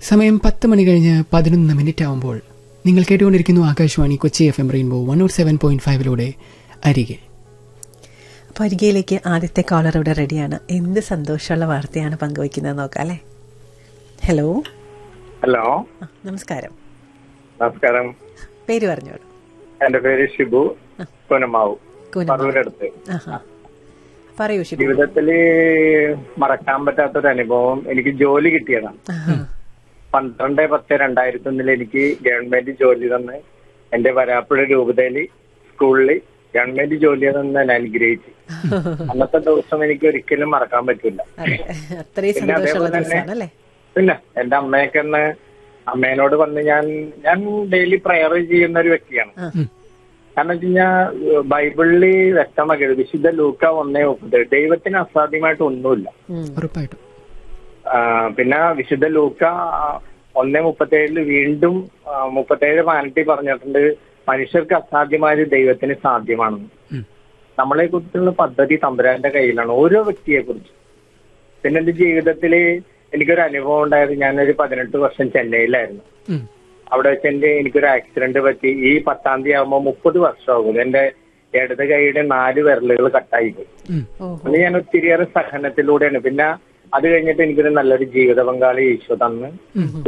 സമയം പത്ത് മണി കഴിഞ്ഞ് പതിനൊന്ന് മിനിറ്റ് ആവുമ്പോൾ നിങ്ങൾ കേട്ടുകൊണ്ടിരിക്കുന്നു Akashvani Kochi F M rainbow one nought seven point ഫൈവിലൂടെ അരികെ അപ്പോൾ അരികയിലേക്ക് ആദ്യത്തെ കോളർ ഇവിടെ റെഡിയാണ് എന്ത് സന്തോഷമുള്ള വാർത്തയാണ് പങ്കുവയ്ക്കുന്നത് നോക്കാം അല്ലേ ഹലോ ഹലോ ആ, നമസ്കാരം നമസ്കാരം പേര് പറഞ്ഞോളൂ എന്റെ പേര് ഷിബു കുനമാവു കുനമാവ്. പറവൂരടുത്ത് ആഹാ പറയൂ ശിബു ജീവിതത്തില് മറക്കാൻ പറ്റാത്തൊരു അനുഭവം എനിക്ക് ജോലി കിട്ടിയതാണ് ആഹാ. പന്ത്രണ്ട് പത്ത് രണ്ടായിരത്തി ഒന്നിൽ എനിക്ക് ഗവൺമെന്റ് ജോലി തന്ന് എന്റെ വരാപ്പുഴ രൂപതയില് സ്കൂളില് ഗവൺമെന്റ് ജോലി തന്ന് എന്നെ അനുഗ്രഹിച്ചു അന്നത്തെ ദിവസം എനിക്ക് ഒരിക്കലും മറക്കാൻ പറ്റില്ല അതെ അത്രയും പിന്നെ സന്തോഷമുള്ള അതേപോലെ തന്നെ- ദിവസമാണ് അല്ലേ പിന്നെ എന്റെ അമ്മയൊക്കെ ഒന്ന് അമ്മേനോട് വന്ന് ഞാൻ ഞാൻ ഡെയിലി പ്രയർ ചെയ്യുന്ന ഒരു വ്യക്തിയാണ് ആ. കാരണം വെച്ച് കഴിഞ്ഞാൽ ബൈബിളില് വ്യക്തമാക്കിയത് വിശുദ്ധ ലൂക്ക ഒന്നേ ഒപ്പത് ദൈവത്തിന് അസാധ്യമായിട്ട് ഒന്നുമില്ല ഉം. ഉറപ്പായിട്ടും ആ, പിന്നെ വിശുദ്ധ ലൂക്ക ആ, ഒന്നേ മുപ്പത്തേഴില് വീണ്ടും ആ, മുപ്പത്തേഴ് പതിനെട്ടിൽ പറഞ്ഞിട്ടുണ്ട് മനുഷ്യർക്ക് അസാധ്യമായത് ദൈവത്തിന് സാധ്യമാണെന്ന് ഉം. നമ്മളെ കുറിച്ചുള്ള പദ്ധതി തമ്പുരാന്റെ കയ്യിലാണ് ഓരോ വ്യക്തിയെ കുറിച്ച് പിന്നെ എന്റെ ജീവിതത്തില് എനിക്കൊരു അനുഭവം ഉണ്ടായത് ഞാനൊരു പതിനെട്ട് വർഷം ചെന്നൈയിലായിരുന്നു ഉം. അവിടെ വെച്ച് എന്റെ എനിക്കൊരു ആക്സിഡന്റ് പറ്റി ഈ പത്താം തീയതി ആകുമ്പോൾ മുപ്പത് വർഷമാകും എന്റെ ഇടത് കൈയുടെ നാല് വിരലുകൾ കട്ടായി പോയി ഉം. ഓഹോ അന്ന് ഞാൻ ഒത്തിരിയേറെ സഹനത്തിലൂടെയാണ് പിന്നെ അത് കഴിഞ്ഞിട്ട് എനിക്കൊരു നല്ലൊരു ജീവിത പങ്കാളി ഈശോ തന്ന് ഉം.